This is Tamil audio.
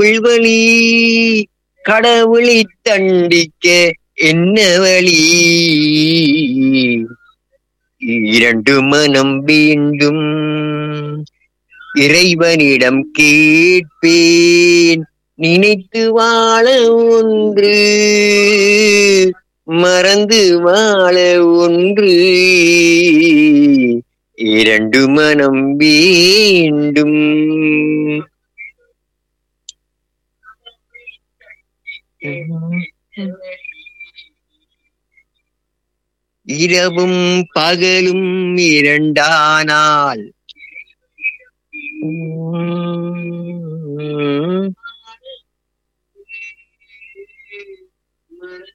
பிள்வழி கடவுளை தண்டிக்க என்ன வழி இரண்டு மனம் வேண்டும் இறைவனிடம் கேட்பேன் நினைத்து வாழ ஒன்று மறந்து வாழ ஒன்று இரண்டு மனம் வேண்டும் இரவும் பகலும் இரண்டானால்